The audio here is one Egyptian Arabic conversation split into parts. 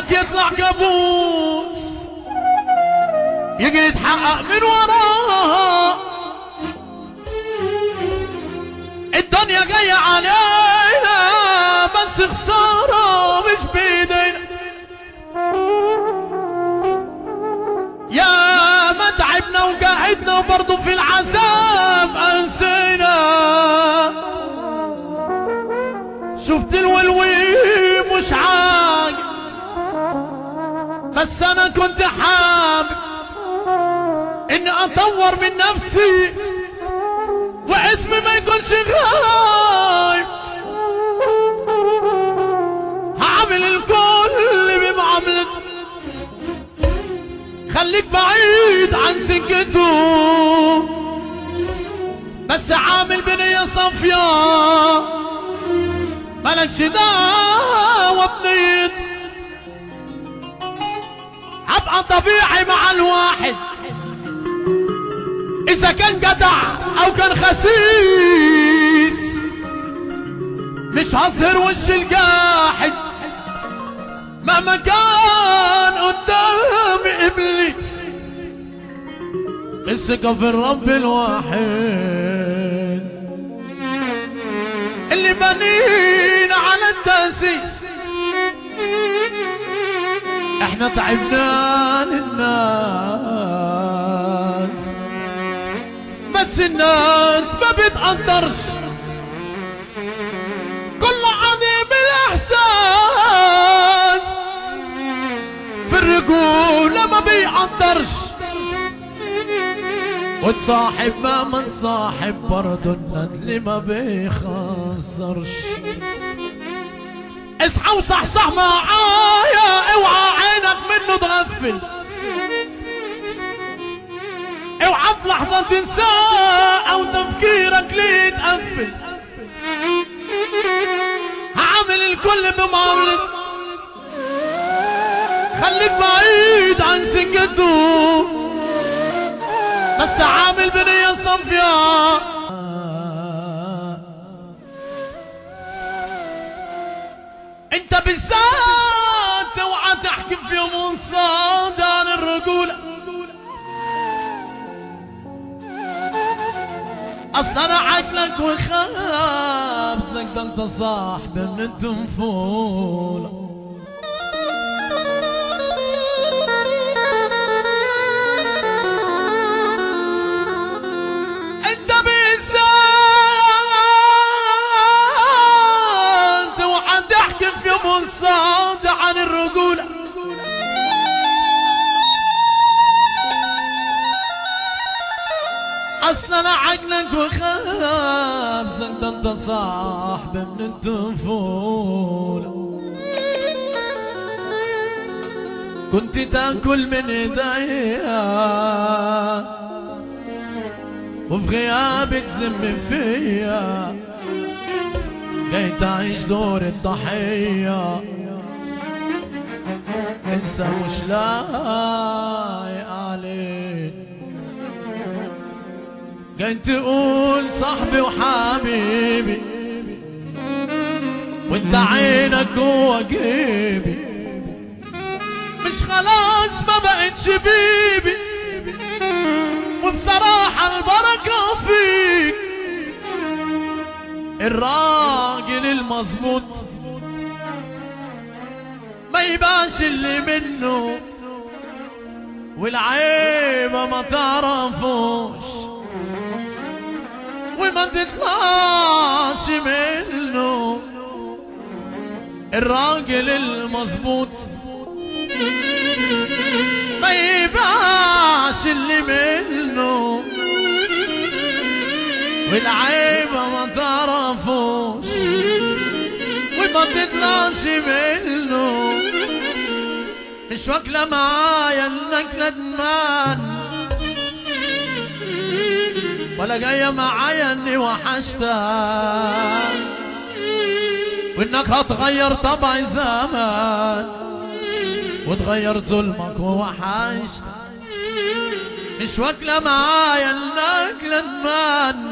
حلمك يطلع كابوس يجي يتحقق من وراها الدنيا جاية علينا بس خسارة مش بإيدينا يا ما تعبنا وقعدنا وبرضه في العذاب أنسينا شفت الولوي مش عاجب بس أنا كنت حابب إني أطور من نفسي واسمي ما يكونش غايب هعمل الكل بمعاملة خليك بعيد عن سكته بس عامل بنية صافية مالكش دعوة بنية هبقى طبيعي مع الواحد إذا كان جدع أو كان خسيس مش هظهر وش الجاحد مهما كان قدامي إبليس الثقة في الرب الواحد اللي بنينا على التأسيس احنا تعبنا للناس بس الناس ما بتقدرش كل عظيم الاحساس في الرجولة ما بيقدرش وتصاحب ما من صاحب برضه الندل ما بيخسرش اصحى وصحصح معايا اوعى عينك منه تغفل اوعى في لحظة تنساه او تفكيرك ليه يتقفل هعمل الكل بمعاملة خليك بعيد عن سكته بس عامل بنية صافية انت بالذات اوعى تحكي في يوم صاد عن الرجولة اصلا انا عقلك وخابزك ده انت صاحب من الطفولة انت بالذات اوعى تحكي في يوم صاد عن الرجولة اصلا انا عقلك وخابزك ده انت صاحب من الطفولة كنت تاكل من ايديا وفي غيابي تذم فيا جاي تعيش دور الضحية انسى وش لايق عليك جاي تقول صاحبي وحبيبي وانت عينك جوا جيبي مش خلاص ما بقتش بيبي وبصراحة البركة فيك الراجل المظبوط ما يبانش اللي منه والعيبة ما تعرفوش وما تطلعش منه الراجل المظبوط ما يباعش اللي منه والعيبة ما تعرفوش وما تطلعش منه مش واكلة معايا انك ندمان ولا جاية معايا اني وحشتك وانك هتغير طبع زمان وتغير ظلمك ووحشتك مش واكلة معايا انك ندمان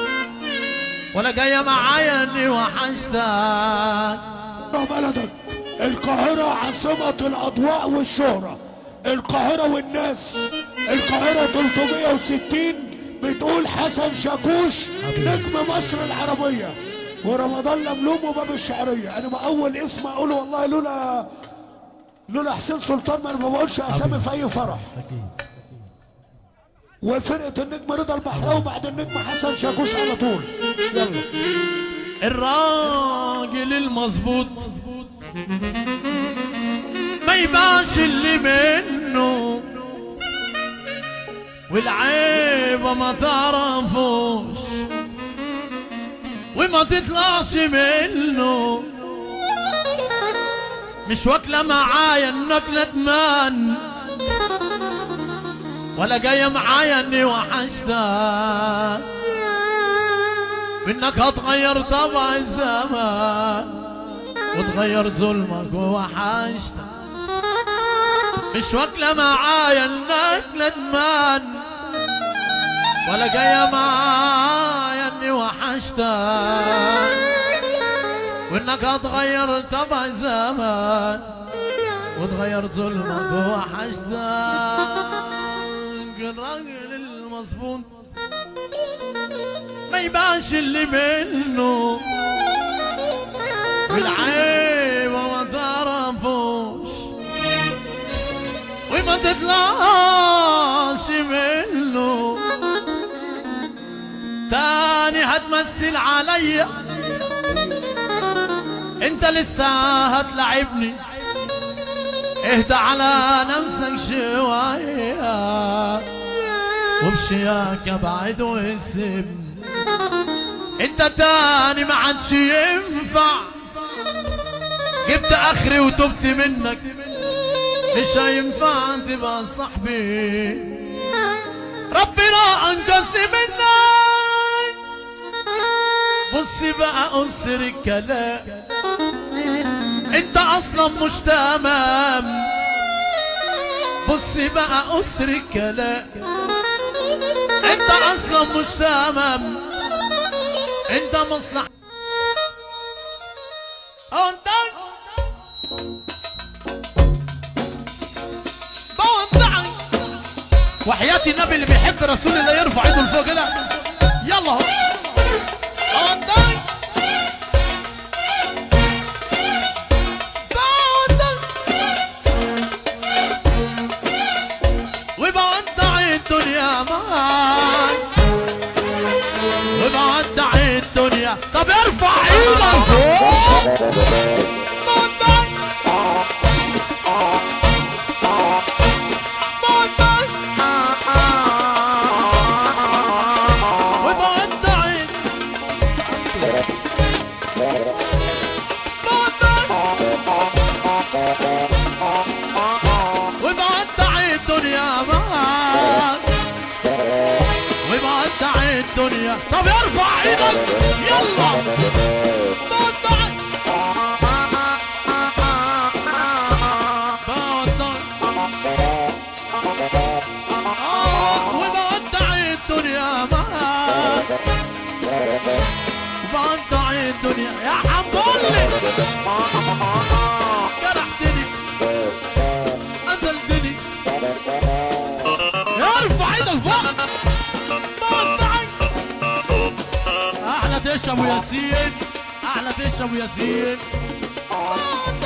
ولا جاية معايا اني وحشتك بلدك القاهرة عاصمة الأضواء والشهرة القاهرة والناس القاهرة 360 بتقول حسن شاكوش نجم مصر العربية ورمضان لملوم وباب الشعرية أنا ما أول اسم أقوله والله لولا لولا حسين سلطان ما أنا ما بقولش أسامي في أي فرح وفرقة النجم رضا البحراوي بعد النجم حسن شاكوش على طول يلا الراجل المظبوط ما يبانش اللي منه والعيبة ما تعرفوش وما تطلعش منه مش واكلة معايا انك ندمان ولا جاية معايا اني وحشتك انك هتغير طبع الزمان وتغير ظلمك ووحشتك مش واكلة معايا انك ندمان ولا جاية معايا اني وحشتك وانك هتغير طبع الزمان وتغير ظلمك ووحشتك الراجل المظبوط ما يبانش اللي منه والعيبة ما تعرفوش وما تطلعش منه تاني هتمثل عليا انت لسه هتلعبني اهدى على نفسك شوية وبشياك ابعد واسيبني انت تاني ما عادش ينفع جبت اخري وتبت منك مش هينفع تبقى صاحبي ربنا انقذني منك بص بقى اسر الكلام انت اصلا مش تمام بص بقى اسر الكلام انت اصلا مش تمام انت مصلحة انت بوضعك وحياتي النبي اللي بيحب رسول الله يرفع ايده لفوق كده يلا اهو بوضعك بوضعك وبودع الدنيا معاك وبودع الدنيا طب ارفع ايدك فوق بودع بودع وبودع بودع وبودع الدنيا معاك وبودع الدنيا طب ارفع ايدك يلا بودع بودع آه وبودع الدنيا معاك وبودع الدنيا يا حنبلي جرحتني قتلتني ارفع ايدك فوق بودعك احلى تشرب ياسين احلى تشرب ياسين